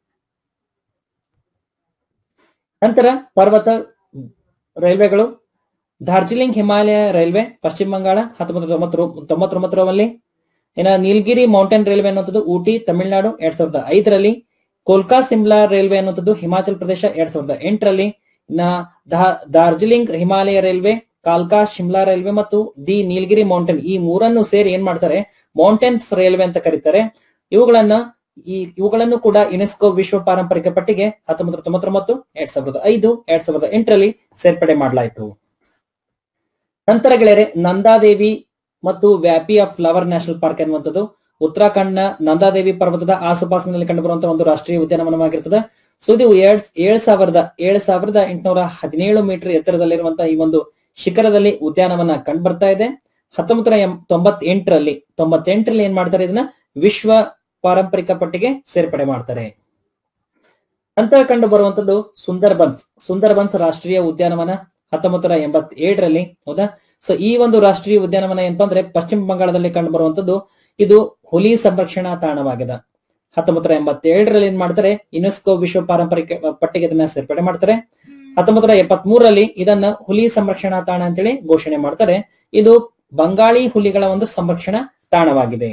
ನಂತರ ಪರ್ವತ ರೈಲ್ವೆಗಳು ಡಾರ್ಜಿಲಿಂಗ್ ಹಿಮಾಲಯ ರೈಲ್ವೆ ಪಶ್ಚಿಮ ಬಂಗಾಳ ಹತ್ತೊಂಬತ್ತು ತೊಂಬತ್ತು ತೊಂಬತ್ತೊಂಬತ್ತರಲ್ಲಿ ಇನ್ನ ನೀಲಗಿರಿ ಮೌಂಟೇನ್ ರೈಲ್ವೆ ಅನ್ನುವಂಥದ್ದು ಊಟಿ ತಮಿಳುನಾಡು ಎರಡ್ ಸಾವಿರದ ಐದರಲ್ಲಿ ಕೋಲ್ಕಾ ಸಿಮ್ಲಾ ರೈಲ್ವೆ ಅನ್ನುವಂಥದ್ದು ಹಿಮಾಚಲ ಪ್ರದೇಶ ಎರಡ್ ಸಾವಿರದ ಎಂಟರಲ್ಲಿ ಇನ್ನ ದಾ- ಡಾರ್ಜಿಲಿಂಗ್ ಹಿಮಾಲಯ ರೈಲ್ವೆ ಕಾಲ್ಕಾ ಶಿಮ್ಲಾ ರೈಲ್ವೆ ಮತ್ತು ದಿ ನೀಲಗಿರಿ ಮೌಂಟೇನ್ ಈ ಮೂರನ್ನು ಸೇರಿ ಏನ್ ಮಾಡ್ತಾರೆ ಮೌಂಟೇನ್ಸ್ ರೈಲ್ವೆ ಅಂತ ಕರೀತಾರೆ ಇವುಗಳನ್ನ ಈ ಇವುಗಳನ್ನು ಕೂಡ ಯುನೆಸ್ಕೋ ವಿಶ್ವ ಪಾರಂಪರಿಕ ಪಟ್ಟಿಗೆ ಹತ್ತೊಂಬತ್ತು ತೊಂಬತ್ತೊಂಬತ್ತು ಎರಡ್ ಸಾವಿರದ ಐದು ಎರಡ್ ಸಾವಿರದ ಎಂಟರಲ್ಲಿ ಸೇರ್ಪಡೆ ಮಾಡಲಾಯಿತು ನಂತರ ಗೆಳೆಯರೆ ನಂದಾದೇವಿ ಮತ್ತು valley of flower national park ಎನ್ನುವಂಥದ್ದು ಉತ್ತರಾಖಂಡ್ನ ನಂದಾದೇವಿ ಪರ್ವತದ ಆಸುಪಾಸಿನಲ್ಲಿ ಕಂಡುಬರುವಂತಹ ಒಂದು ರಾಷ್ಟ್ರೀಯ ಉದ್ಯಾನವನವಾಗಿರ್ತದೆ ಸೊ ಇದು ಎರಡ್ ಏಳ್ ಸಾವಿರದ ಏಳ್ ಸಾವಿರದ ಎಂಟುನೂರ ಹದಿನೇಳು ಮೀಟರ್ ಎತ್ತರದಲ್ಲಿರುವಂತಹ ಈ ಒಂದು ಶಿಖರದಲ್ಲಿ ಉದ್ಯಾನವನ ಕಂಡು ಬರ್ತಾ ಇದೆ ಹತ್ತೊಂಬತ್ತು ನೂರ ತೊಂಬತ್ತೆಂಟರಲ್ಲಿ ತೊಂಬತ್ತೆಂಟರಲ್ಲಿ ಏನ್ ಮಾಡ್ತಾರೆ ಇದನ್ನ ವಿಶ್ವ ಪಾರಂಪರಿಕ ಪಟ್ಟಿಗೆ ಸೇರ್ಪಡೆ ಮಾಡ್ತಾರೆ ನಂತರ ಕಂಡು ಬರುವಂತದ್ದು ಸುಂದರ್ಬನ್ಸ್ ಸುಂದರ್ಬನ್ಸ್ ರಾಷ್ಟ್ರೀಯ ಉದ್ಯಾನವನ ಹತ್ತೊಂಬತ್ತು ನೂರ ಎಂಬತ್ ಏಳರಲ್ಲಿ ಹೌದಾ ಸೊ ಈ ಒಂದು ರಾಷ್ಟ್ರೀಯ ಉದ್ಯಾನವನ ಏನಪ್ಪಾ ಅಂದ್ರೆ ಪಶ್ಚಿಮ ಬಂಗಾಳದಲ್ಲಿ ಕಂಡು ಬರುವಂತದ್ದು ಇದು ಹುಲಿ ಸಂರಕ್ಷಣಾ ತಾಣವಾಗಿದೆ ಹತ್ತೊಂಬತ್ತು ನೂರ ಎಂಬತ್ತೇಳರಲ್ಲಿ ಏನ್ ಮಾಡ್ತಾರೆ ಯುನೆಸ್ಕೋ ವಿಶ್ವ ಪಾರಂಪರಿಕ ಪಟ್ಟಿಗೆ ಇದನ್ನ ಸೇರ್ಪಡೆ ಮಾಡ್ತಾರೆ ಹತ್ತೊಂಬತ್ತು ನೂರ ಎಪ್ಪತ್ತ್ ಮೂರರಲ್ಲಿ ಇದನ್ನ ಹುಲಿ ಸಂರಕ್ಷಣಾ ತಾಣ ಅಂತೇಳಿ ಘೋಷಣೆ ಮಾಡ್ತಾರೆ ಇದು ಬಂಗಾಳಿ ಹುಲಿಗಳ ಒಂದು ಸಂರಕ್ಷಣಾ ತಾಣವಾಗಿದೆ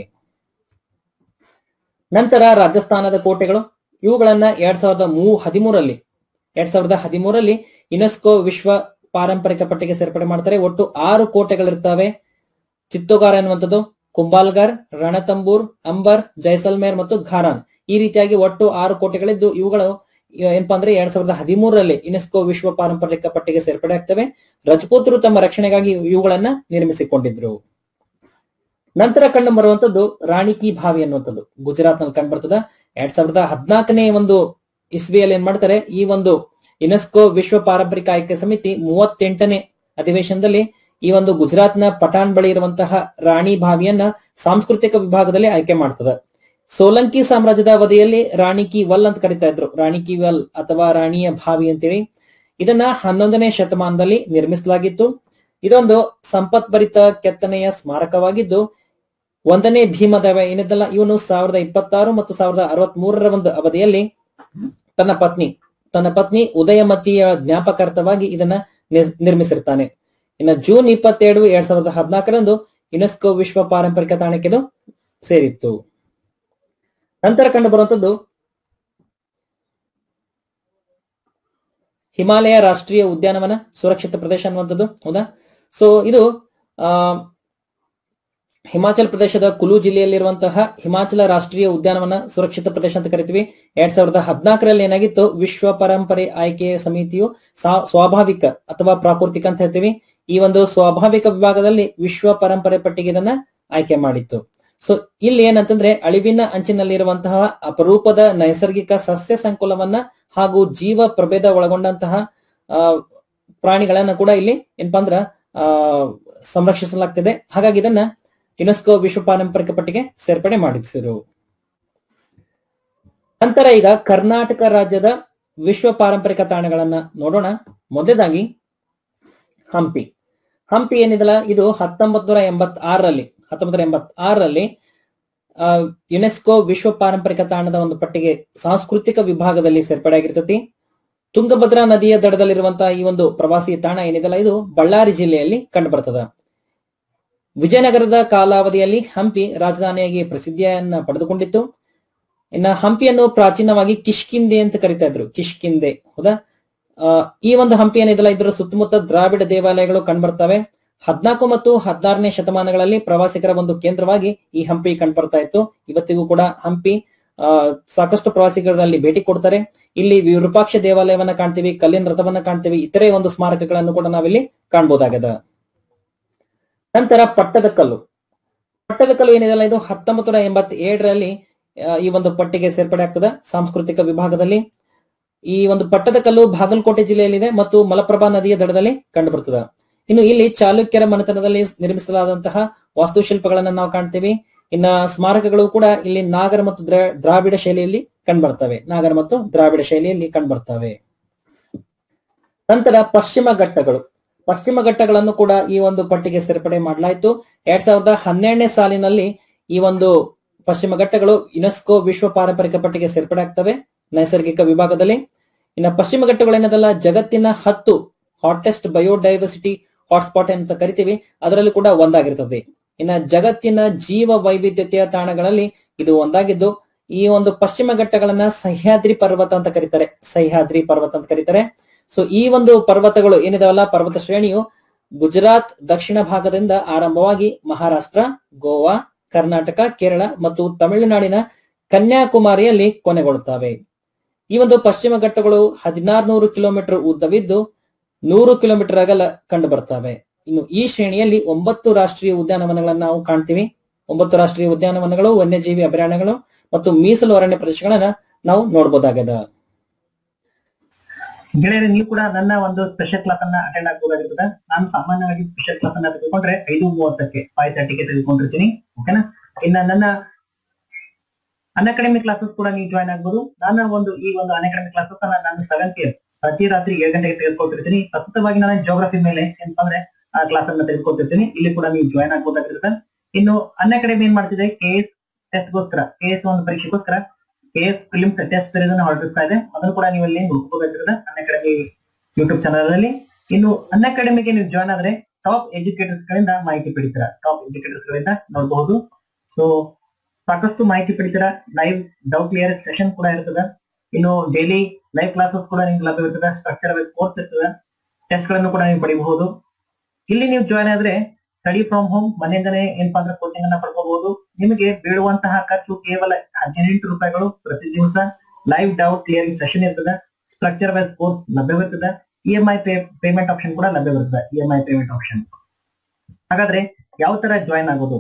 ನಂತರ ರಾಜಸ್ಥಾನದ ಕೋಟೆಗಳು ಇವುಗಳನ್ನ ಎರಡ್ ಸಾವಿರದ ಮೂ ಹದಿಮೂರಲ್ಲಿ ಎರಡ್ ಸಾವಿರದ ಹದಿಮೂರಲ್ಲಿ ಯುನೆಸ್ಕೋ ವಿಶ್ವ ಪಾರಂಪರಿಕ ಪಟ್ಟಿಗೆ ಸೇರ್ಪಡೆ ಮಾಡ್ತಾರೆ ಒಟ್ಟು ಆರು ಕೋಟೆಗಳಿರ್ತವೆ ಚಿತ್ತೋಗಾರ್ ಎನ್ನುವಂಥದ್ದು ಕುಂಬಾಲ್ಗರ್ ರಣತಂಬೂರ್ ಅಂಬರ್ ಜೈಸಲ್ಮೇರ್ ಮತ್ತು ಘಾರಾನ್ ಈ ರೀತಿಯಾಗಿ ಒಟ್ಟು ಆರು ಕೋಟೆಗಳಿದ್ದು ಇವುಗಳು ಏನಪ್ಪಾ ಅಂದ್ರೆ ಎರಡ್ ಸಾವಿರದ ಹದಿಮೂರರಲ್ಲಿ ಯುನೆಸ್ಕೋ ವಿಶ್ವ ಪಾರಂಪರಿಕ ಪಟ್ಟಿಗೆ ಸೇರ್ಪಡೆ ಆಗ್ತವೆ ರಜಪೂತರು ತಮ್ಮ ರಕ್ಷಣೆಗಾಗಿ ಇವುಗಳನ್ನ ನಿರ್ಮಿಸಿಕೊಂಡಿದ್ರು ನಂತರ ಕಂಡು ಬರುವಂತದ್ದು ರಾಣಿ ಕಿ ಭಾವಿ ಅನ್ನುವಂಥದ್ದು ಗುಜರಾತ್ ನಲ್ಲಿ ಕಂಡು ಬರ್ತದ ಎರಡ್ ಸಾವಿರದ ಹದಿನಾಲ್ಕನೇ ಒಂದು ಇಸ್ವಿಯಲ್ಲಿ ಏನ್ ಮಾಡ್ತಾರೆ ಈ ಒಂದು ಯುನೆಸ್ಕೋ ವಿಶ್ವ ಪಾರಂಪರಿಕ ಆಯ್ಕೆ ಸಮಿತಿ ಮೂವತ್ತೆಂಟನೇ ಅಧಿವೇಶನದಲ್ಲಿ ಈ ಒಂದು ಗುಜರಾತ್ನ ಪಠಾಣ್ ಬಳಿ ಇರುವಂತಹ ರಾಣಿ ಭಾವಿಯನ್ನ ಸಾಂಸ್ಕೃತಿಕ ವಿಭಾಗದಲ್ಲಿ ಆಯ್ಕೆ ಮಾಡ್ತದೆ ಸೋಲಂಕಿ ಸಾಮ್ರಾಜ್ಯದ ಅವಧಿಯಲ್ಲಿ ರಾಣಿ ಕಿ ವಲ್ ಅಂತ ಕರಿತಾ ಇದ್ರು ರಾಣಿ ಕಿ ವಲ್ ಅಥವಾ ರಾಣಿಯ ಭಾವಿ ಅಂತೇಳಿ ಇದನ್ನ ಹನ್ನೊಂದನೇ ಶತಮಾನದಲ್ಲಿ ನಿರ್ಮಿಸಲಾಗಿತ್ತು ಇದೊಂದು ಸಂಪತ್ಭರಿತ ಕೆತ್ತನೆಯ ಸ್ಮಾರಕವಾಗಿದ್ದು ಒಂದನೇ ಭೀಮದೇವ ಏನಿದ್ದಲ್ಲ ಇವನು ಸಾವಿರದ ಇಪ್ಪತ್ತಾರು ಮತ್ತು ಸಾವಿರದ ಅರವತ್ ಮೂರರ ಒಂದು ಅವಧಿಯಲ್ಲಿ ತನ್ನ ಪತ್ನಿ ತನ್ನ ಪತ್ನಿ ಉದಯಮತಿಯ ಜ್ಞಾಪಕಾರ್ಥವಾಗಿ ಇದನ್ನ ನಿರ್- ನಿರ್ಮಿಸಿರ್ತಾನೆ ಇನ್ನ ಜೂನ್ ಇಪ್ಪತ್ತೆರಡು ಎರಡ್ ಸಾವಿರದ ಹದಿನಾಲ್ಕರಂದು ಯುನೆಸ್ಕೋ ವಿಶ್ವ ಪಾರಂಪರಿಕ ತಾಣಕ್ಕೆ ಇದು ಸೇರಿತ್ತು ನಂತರ ಕಂಡು ಬರುವಂತದ್ದು ಹಿಮಾಲಯ ರಾಷ್ಟ್ರೀಯ ಉದ್ಯಾನವನ ಸುರಕ್ಷಿತ ಪ್ರದೇಶ ಅನ್ನುವಂಥದ್ದು ಹೌದಾ ಸೊ ಇದು ಆ ಹಿಮಾಚಲ ಪ್ರದೇಶದ ಕುಲು ಜಿಲ್ಲೆಯಲ್ಲಿರುವಂತಹ ಹಿಮಾಚಲ ರಾಷ್ಟ್ರೀಯ ಉದ್ಯಾನವನ ಸುರಕ್ಷಿತ ಪ್ರದೇಶ ಅಂತ ಕರಿತೀವಿ ಎರಡ್ ಸಾವಿರದ ಹದಿನಾಲ್ಕರಲ್ಲಿ ಏನಾಗಿತ್ತು ವಿಶ್ವ ಪರಂಪರೆ ಆಯ್ಕೆಯ ಸಮಿತಿಯು ಸಾ- ಸ್ವಾಭಾವಿಕ ಅಥವಾ ಪ್ರಾಕೃತಿಕ ಅಂತ ಹೇಳ್ತೀವಿ ಈ ಒಂದು ಸ್ವಾಭಾವಿಕ ವಿಭಾಗದಲ್ಲಿ ವಿಶ್ವ ಪರಂಪರೆ ಪಟ್ಟಿಗೆ ಇದನ್ನ ಆಯ್ಕೆ ಮಾಡಿತ್ತು ಸೊ ಇಲ್ಲಿ ಏನಂತಂದ್ರೆ ಅಳಿವಿನ ಅಂಚಿನಲ್ಲಿರುವಂತಹ ಅಪರೂಪದ ನೈಸರ್ಗಿಕ ಸಸ್ಯ ಸಂಕುಲವನ್ನ ಹಾಗೂ ಜೀವ ಪ್ರಭೇದ ಒಳಗೊಂಡಂತಹ ಆ, ಪ್ರಾಣಿಗಳನ್ನ ಕೂಡ ಇಲ್ಲಿ ಏನಪ್ಪಾ ಅಂದ್ರ ಆ ಸಂರಕ್ಷಿಸಲಾಗ್ತಿದೆ ಹಾಗಾಗಿ ಇದನ್ನ ಯುನೆಸ್ಕೋ ವಿಶ್ವ ಪಾರಂಪರಿಕ ಪಟ್ಟಿಗೆ ಸೇರ್ಪಡೆ ಮಾಡಿಸಿರು ನಂತರ ಈಗ ಕರ್ನಾಟಕ ರಾಜ್ಯದ ವಿಶ್ವ ಪಾರಂಪರಿಕ ತಾಣಗಳನ್ನ ನೋಡೋಣ ಮೊದಲಾಗಿ ಹಂಪಿ ಹಂಪಿ ಏನಿದಲ್ಲ ಇದು ಹತ್ತೊಂಬತ್ ನೂರ ಎಂಬತ್ ಆರರಲ್ಲಿ ಹತ್ತೊಂಬತ್ ನೂರ ಎಂಬತ್ ಆರರಲ್ಲಿ ಆ, ಯುನೆಸ್ಕೋ ವಿಶ್ವ ಪಾರಂಪರಿಕ ತಾಣದ ಒಂದು ಪಟ್ಟಿಗೆ ಸಾಂಸ್ಕೃತಿಕ ವಿಭಾಗದಲ್ಲಿ ಸೇರ್ಪಡೆ ಆಗಿರ್ತತಿ ತುಂಗಭದ್ರಾ ನದಿಯ ದಡದಲ್ಲಿರುವಂತಹ ಈ ಒಂದು ಪ್ರವಾಸಿ ತಾಣ ಏನಿದೆಲ್ಲ ಇದು ಬಳ್ಳಾರಿ ಜಿಲ್ಲೆಯಲ್ಲಿ ಕಂಡು ಬರ್ತದ ವಿಜಯನಗರದ ಕಾಲಾವಧಿಯಲ್ಲಿ ಹಂಪಿ ರಾಜಧಾನಿಯಾಗಿ ಪ್ರಸಿದ್ಧಿಯನ್ನ ಪಡೆದುಕೊಂಡಿತ್ತು ಇನ್ನ ಹಂಪಿಯನ್ನು ಪ್ರಾಚೀನವಾಗಿ ಕಿಷ್ಕಿಂದೆ ಅಂತ ಕರಿತಾ ಇದ್ರು ಕಿಷ್ಕಿಂದೆ ಹೌದಾ ಆ, ಈ ಒಂದು ಹಂಪಿ ಏನಿದೆಲ್ಲ ಇದರ ಸುತ್ತಮುತ್ತ ದ್ರಾವಿಡ ದೇವಾಲಯಗಳು ಕಂಡುಬರ್ತವೆ ಹದ್ನಾಲ್ಕು ಮತ್ತು ಹದಿನಾರನೇ ಶತಮಾನಗಳಲ್ಲಿ ಪ್ರವಾಸಿಗರ ಒಂದು ಕೇಂದ್ರವಾಗಿ ಈ ಹಂಪಿ ಕಂಡುಬರ್ತಾ ಇತ್ತು ಇವತ್ತಿಗೂ ಕೂಡ ಹಂಪಿ ಆ ಸಾಕಷ್ಟು ಪ್ರವಾಸಿಗರಲ್ಲಿ ಭೇಟಿ ಕೊಡ್ತಾರೆ ಇಲ್ಲಿ ವಿರೂಪಾಕ್ಷ ದೇವಾಲಯವನ್ನ ಕಾಣ್ತೀವಿ ಕಲ್ಲಿನ ರಥವನ್ನ ಕಾಣ್ತೀವಿ ಇತರೆ ಒಂದು ಸ್ಮಾರಕಗಳನ್ನು ಕೂಡ ನಾವಿಲ್ಲಿ ಕಾಣ್ಬೋದಾಗದ ನಂತರ ಪಟ್ಟದಕಲ್ಲು ಪಟ್ಟದಕಲ್ಲು ಏನಿದೆಲ್ಲ ಇದು ಹತ್ತೊಂಬತ್ತು ನೂರ ಎಂಬತ್ ಏಳರಲ್ಲಿ ಈ ಒಂದು ಪಟ್ಟಿಗೆ ಸೇರ್ಪಡೆ ಆಗ್ತದ ಸಾಂಸ್ಕೃತಿಕ ವಿಭಾಗದಲ್ಲಿ ಈ ಒಂದು ಪಟ್ಟದಕಲ್ಲು ಬಾಗಲಕೋಟೆ ಜಿಲ್ಲೆಯಲ್ಲಿದೆ ಮತ್ತು ಮಲಪ್ರಭಾ ನದಿಯ ದಡದಲ್ಲಿ ಕಂಡುಬರ್ತದ ಇನ್ನು ಇಲ್ಲಿ ಚಾಲುಕ್ಯರ ಮನೆತನದಲ್ಲಿ ನಿರ್ಮಿಸಲಾದಂತಹ ವಾಸ್ತುಶಿಲ್ಪಗಳನ್ನ ನಾವು ಕಾಣ್ತೀವಿ ಇನ್ನ ಸ್ಮಾರಕಗಳು ಕೂಡ ಇಲ್ಲಿ ನಾಗರ ಮತ್ತು ದ್ರಾ- ದ್ರಾವಿಡ ಶೈಲಿಯಲ್ಲಿ ಕಂಡುಬರ್ತವೆ ನಾಗರ ಮತ್ತು ದ್ರಾವಿಡ ಶೈಲಿಯಲ್ಲಿ ಕಂಡುಬರ್ತವೆ ನಂತರ ಪಶ್ಚಿಮ ಘಟ್ಟಗಳು ಪಶ್ಚಿಮ ಘಟ್ಟಗಳನ್ನು ಕೂಡ ಈ ಒಂದು ಪಟ್ಟಿಗೆ ಸೇರ್ಪಡೆ ಮಾಡಲಾಯಿತು ಎರಡ್ ಸಾವಿರದ ಹನ್ನೆರಡನೇ ಸಾಲಿನಲ್ಲಿ ಈ ಒಂದು ಪಶ್ಚಿಮ ಘಟ್ಟಗಳು ಯುನೆಸ್ಕೋ ವಿಶ್ವ ಪಾರಂಪರಿಕ ಪಟ್ಟಿಗೆ ಸೇರ್ಪಡೆ ಆಗ್ತವೆ ನೈಸರ್ಗಿಕ ವಿಭಾಗದಲ್ಲಿ ಇನ್ನು ಪಶ್ಚಿಮ ಘಟ್ಟಗಳು ಏನದಲ್ಲ ಜಗತ್ತಿನ ಹತ್ತು ಹಾಟೆಸ್ಟ್ ಬಯೋಡೈವರ್ಸಿಟಿ ಹಾಟ್ಸ್ಪಾಟ್ ಅಂತ ಕರಿತೀವಿ ಅದರಲ್ಲಿ ಕೂಡ ಒಂದಾಗಿರ್ತದೆ ಇನ್ನ ಜಗತ್ತಿನ ಜೀವ ವೈವಿಧ್ಯತೆಯ ತಾಣಗಳಲ್ಲಿ ಇದು ಒಂದಾಗಿದ್ದು ಈ ಒಂದು ಪಶ್ಚಿಮ ಘಟ್ಟಗಳನ್ನ ಸಹ್ಯಾದ್ರಿ ಪರ್ವತ ಅಂತ ಕರೀತಾರೆ ಸಹ್ಯಾದ್ರಿ ಪರ್ವತ ಅಂತ ಕರೀತಾರೆ ಸೊ ಈ ಒಂದು ಪರ್ವತಗಳು ಏನಿದಾವಲ್ಲ ಪರ್ವತ ಶ್ರೇಣಿಯು ಗುಜರಾತ್ ದಕ್ಷಿಣ ಭಾಗದಿಂದ ಆರಂಭವಾಗಿ ಮಹಾರಾಷ್ಟ್ರ ಗೋವಾ ಕರ್ನಾಟಕ ಕೇರಳ ಮತ್ತು ತಮಿಳುನಾಡಿನ ಕನ್ಯಾಕುಮಾರಿಯಲ್ಲಿ ಕೊನೆಗೊಳ್ಳುತ್ತವೆ ಈ ಒಂದು ಪಶ್ಚಿಮ ಘಟ್ಟಗಳು ಹದಿನಾರ್ನೂರು ಕಿಲೋಮೀಟರ್ ಉದ್ದವಿದ್ದು ನೂರು ಕಿಲೋಮೀಟರ್ ಅಗಲ ಕಂಡು ಬರ್ತವೆ ಇನ್ನು ಈ ಶ್ರೇಣಿಯಲ್ಲಿ ಒಂಬತ್ತು ರಾಷ್ಟ್ರೀಯ ಉದ್ಯಾನವನಗಳನ್ನ ನಾವು ಕಾಣ್ತೀವಿ ಒಂಬತ್ತು ರಾಷ್ಟ್ರೀಯ ಉದ್ಯಾನವನಗಳು ವನ್ಯಜೀವಿ ಅಭಯಾರಣ್ಯಗಳು ಮತ್ತು ಮೀಸಲು ಅರಣ್ಯ ಪ್ರದೇಶಗಳನ್ನ ನಾವು ನೋಡಬಹುದಾಗದ ಗೆಳೆಯರೆ ನೀವು ಕೂಡ ನನ್ನ ಒಂದು ಸ್ಪೆಷಲ್ ಕ್ಲಾಸ್ ಅನ್ನ ಅಟೆಂಡ್ ಆಗ್ಬೋದಾಗಿರ್ತದೆ ನಾನು ಸಾಮಾನ್ಯವಾಗಿ ಸ್ಪೆಷಲ್ ಕ್ಲಾಸ್ ಅನ್ನ ತೆಗೆದುಕೊಂಡ್ರೆ ಐದು ಮೂವತ್ತಕ್ಕೆ ಫೈವ್ ತರ್ಟಿಗೆ ತೆಗೆದುಕೊಂಡಿರ್ತೀನಿ ಓಕೆನಾ ಇನ್ನ ನನ್ನ ಅನ್ಅಕಾಡೆಮಿ ಕ್ಲಾಸಸ್ ಕೂಡ ನೀವು ಜಾಯ್ನ್ ಆಗ್ಬೋದು ನಾನು ಒಂದು ಈ ಒಂದು ಅನ್ಅಕಾಡೆಮಿ ಕ್ಲಾಸಸ್ ಅನ್ನ ನಾನು ಸೆವೆಂತ್ ಇಯರ್ ಪ್ರತಿ ರಾತ್ರಿ ಏಳು ಗಂಟೆಗೆ ತೆಗೆದುಕೊಳ್ತಿರ್ತೀನಿ ಪ್ರಸ್ತುತವಾಗಿ ನಾನು ಜೋಗ್ರಫಿ ಮೇಲೆ ಏನಂತಂದ್ರೆ ಆ ಕ್ಲಾಸ್ ಅನ್ನ ತೆಗೆದುಕೊಳ್ತಿರ್ತೀನಿ ಇಲ್ಲಿ ಕೂಡ ನೀವು ಜಾಯ್ನ್ ಆಗ್ಬೋದಾಗಿರುತ್ತೆ ಇನ್ನು ಅನ್ಅಕಾಡೆಮಿ ಏನ್ ಮಾಡ್ತಿದೆ ಕೆ ಎಸ್ ಟೆಸ್ಟ್ಗೋಸ್ಕರ ಕೆ ಎಸ್ ಒಂದು ಪರೀಕ್ಷೆಗೋಸ್ಕರ K S prelims test series ಹೊರಡಿಸ್ತಾ ಇದೆ ಅದನ್ನು ಕೂಡ ನೀವು ಇಲ್ಲಿ ಹುಡುಕಬಹುದಾಗಿರುತ್ತೆ ಅನ್ಅಕಾಡೆಮಿ ಯೂಟ್ಯೂಬ್ ಚಾನಲ್ ಅಲ್ಲಿ ಇನ್ನು ಅನ್ಅಕಾಡೆಮಿಗೆ ನೀವು ಜಾಯ್ನ್ ಆದ್ರೆ ಟಾಪ್ ಎಜುಕೇಟರ್ಸ್ ಗಳಿಂದ ಮಾಹಿತಿ ಪಡಿತೀರಾ ಟಾಪ್ ಎಜುಕೇಟರ್ಸ್ ಗಳಿಂದ ನೋಡಬಹುದು ಸೊ ಸಾಕಷ್ಟು ಮಾಹಿತಿ ಪಡಿತೀರಾ ಲೈವ್ ಡೌಟ್ ಕ್ಲಿಯರ್ ಸೆಷನ್ ಕೂಡ ಇರ್ತದೆ ಇನ್ನು ಡೈಲಿ ಲೈವ್ ಕ್ಲಾಸಸ್ ಕೂಡ ನಿಮ್ಗೆ ಲಭ್ಯವಿರ್ತದೆ ಸ್ಟ್ರಕ್ಚರ್ ವೈಸ್ ಕೋರ್ಸ್ ಇರ್ತದೆ ಟೆಸ್ಟ್ ಗಳನ್ನು ಕೂಡ ನೀವು ಪಡಿಬಹುದು ಇಲ್ಲಿ ನೀವು ಜಾಯ್ನ್ ಆದ್ರೆ ಸ್ಟಡಿ ಫ್ರಮ್ ಹೋಮ್ ಮನೆಯಿಂದನೇ ಏನಪ್ಪಾ ಅಂದ್ರೆ ಕೋಚಿಂಗ್ ಅನ್ನ ಪಡ್ಕೋಬಹುದು ನಿಮಗೆ ಬೀಳುವಂತಹ ಖರ್ಚು ಕೇವಲ ಹದಿನೆಂಟು ರೂಪಾಯಿಗಳು ಪ್ರತಿ ದಿವಸ ಲೈವ್ ಡೌಟ್ ಕ್ಲಿಯರಿಂಗ್ ಸೆಷನ್ ಇರ್ತದೆ ಸ್ಟ್ರಕ್ಚರ್ ವೈಸ್ ಕೋರ್ಸ್ ಲಭ್ಯವಿರ್ತದೆ E M I payment option ಕೂಡ ಲಭ್ಯವಿರ್ತದೆ E M I payment option ಹಾಗಾದ್ರೆ ಯಾವ ತರ ಜಾಯ್ನ್ ಆಗೋದು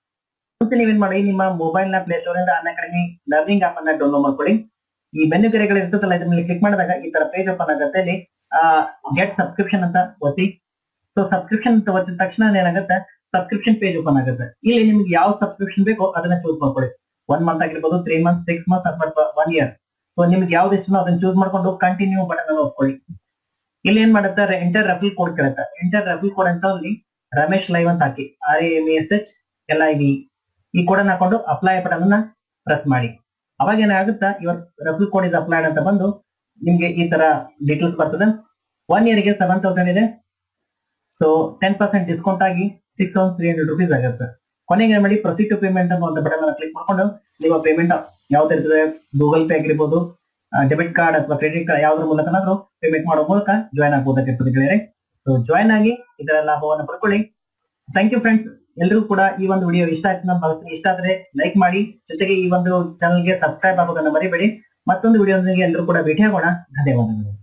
ಮತ್ತೆ ನೀವೇನ್ ಮಾಡಿ ನಿಮ್ಮ ಮೊಬೈಲ್ ನ ಪ್ಲೇ ಸ್ಟೋರ್ ಇಂದ ಅನ್ಅಕಾಡೆಮಿ ಲರ್ನಿಂಗ್ ಆಪ್ ಅನ್ನ ಡೌನ್ಲೋಡ್ ಮಾಡ್ಕೊಳ್ಳಿ ಈ ಬೆನ್ನುಗೆರೆಗಳು ಇರ್ತದಲ್ಲ ಇದ್ರ ಮೇಲೆ ಕ್ಲಿಕ್ ಮಾಡಿದಾಗ ಈ ತರ ಪೇಜ್ ಓಪನ್ ಆಗುತ್ತೆ ಅಲ್ಲಿ ಗೆಟ್ ಸಬ್ಸ್ಕ್ರಿಪ್ಷನ್ ಅಂತ ಒತ್ತಿ ಸೊ ಸಬ್ಸ್ಕ್ರಿಪ್ಷನ್ ಅಂತ ಒತ್ತಿದ ತಕ್ಷಣ ಏನಾಗುತ್ತೆ ಸಬ್ಸ್ಕ್ರಿಪ್ಷನ್ ಪೇಜ್ ಓಪನ್ ಆಗುತ್ತೆ ಇಲ್ಲಿ ನಿಮ್ಗೆ ಯಾವ ಸಬ್ಸ್ಕ್ರಿಪ್ಷನ್ ಬೇಕೋ ಅದನ್ನ ಚೂಸ್ ಮಾಡ್ಕೊಳ್ಳಿ ಒನ್ ಮಂತ್ ಆಗಿರ್ಬೋದು ತ್ರೀ ಮಂತ್ ಸಿಕ್ಸ್ ಮಂತ್ ಅಥವಾ ಒನ್ ಇಯರ್ ಸೊ ನಿಮ್ಗೆ ಯಾವ್ದು ಇಷ್ಟನೋ ಅದನ್ನ ಚೂಸ್ ಮಾಡ್ಕೊಂಡು ಕಂಟಿನ್ಯೂ ಬಟನ್ ಅನ್ನು ಒಪ್ಕೊಳ್ಳಿ ಇಲ್ಲಿ ಏನ್ ಮಾಡುತ್ತೆ ಎಂಟರ್ ರೆಫಿಲ್ ಕೋಡ್ ಕೇಳುತ್ತೆ ಎಂಟರ್ ರೆಫಿಲ್ ಕೋಡ್ ಅಂತ ಅಲ್ಲಿ ರಮೇಶ್ ಲೈವ್ ಅಂತ ಹಾಕಿ R M S H L I V ಈ ಕೋಡ್ ಅನ್ನ ಹಾಕೊಂಡು ಅಪ್ಲೈ ಬಟನ್ ಅನ್ನ ಪ್ರೆಸ್ ಮಾಡಿ ಅವಾಗ ಏನಾಗುತ್ತಾ ಇವರ್ ರೆಫಿಲ್ ಕೋಡ್ ಇಸ್ ಅಪ್ಲೈಡ್ ಅಂತ ಬಂದು ನಿಮ್ಗೆ ಈ ತರ ಡೀಟೇಲ್ಸ್ ಬರ್ತದೆ ಒನ್ ಇಯರ್ ಗೆ ಸೆವೆನ್ ತೌಸಂಡ್ ಇದೆ ಸೊ ಟೆನ್ ಪರ್ಸೆಂಟ್ ಡಿಸ್ಕೌಂಟ್ ಆಗಿ six thousand three hundred rupees ಆಗುತ್ತೆ ಕೊನೆಗೆ ಏನ್ ಮಾಡಿ ಪ್ರೊಸೀಡ್ ಟು ಪೇಮೆಂಟ್ ಅನ್ನೋ ಬಟನ್ ಅನ್ನ ಕ್ಲಿಕ್ ಮಾಡ್ಕೊಂಡು ನಿಮ್ಮ ಪೇಮೆಂಟ್ ಯಾವ್ದು ಇರ್ತದೆ ಗೂಗಲ್ ಪೇ ಆಗಿರ್ಬೋದು ಡೆಬಿಟ್ ಕಾರ್ಡ್ ಅಥವಾ ಕ್ರೆಡಿಟ್ ಕಾರ್ಡ್ ಯಾವ್ದ್ರ ಮೂಲಕನಾದ್ರೂ ಪೇಮೆಂಟ್ ಮಾಡೋ ಮೂಲಕ ಜಾಯ್ನ್ ಆಗ್ಬೋದಾಗಿರ್ತದೆ ಗೆಳೆಯರೆ ಸೊ ಜಾಯ್ನ್ ಆಗಿ ಇದರ ಲಾಭವನ್ನು ಪಡ್ಕೊಳ್ಳಿ ಥ್ಯಾಂಕ್ ಯು ಫ್ರೆಂಡ್ಸ್ ಎಲ್ರಿಗೂ ಕೂಡ ಈ ಒಂದು ವಿಡಿಯೋ ಇಷ್ಟ ಆಯ್ತು ನಾನು ಭಾವಿಸ್ತೀನಿ ಇಷ್ಟ ಆದ್ರೆ ಲೈಕ್ ಮಾಡಿ ಜೊತೆಗೆ ಈ ಒಂದು ಚಾನಲ್ಗೆ ಸಬ್ಸ್ಕ್ರೈಬ್ ಆಗೋದನ್ನ ಮರಿಬೇಡಿ ಮತ್ತೊಂದು ವಿಡಿಯೋದೊಂದಿಗೆ ಎಲ್ಲರೂ ಕೂಡ ಭೇಟಿ ಆಗೋಣ ಧನ್ಯವಾದಗಳು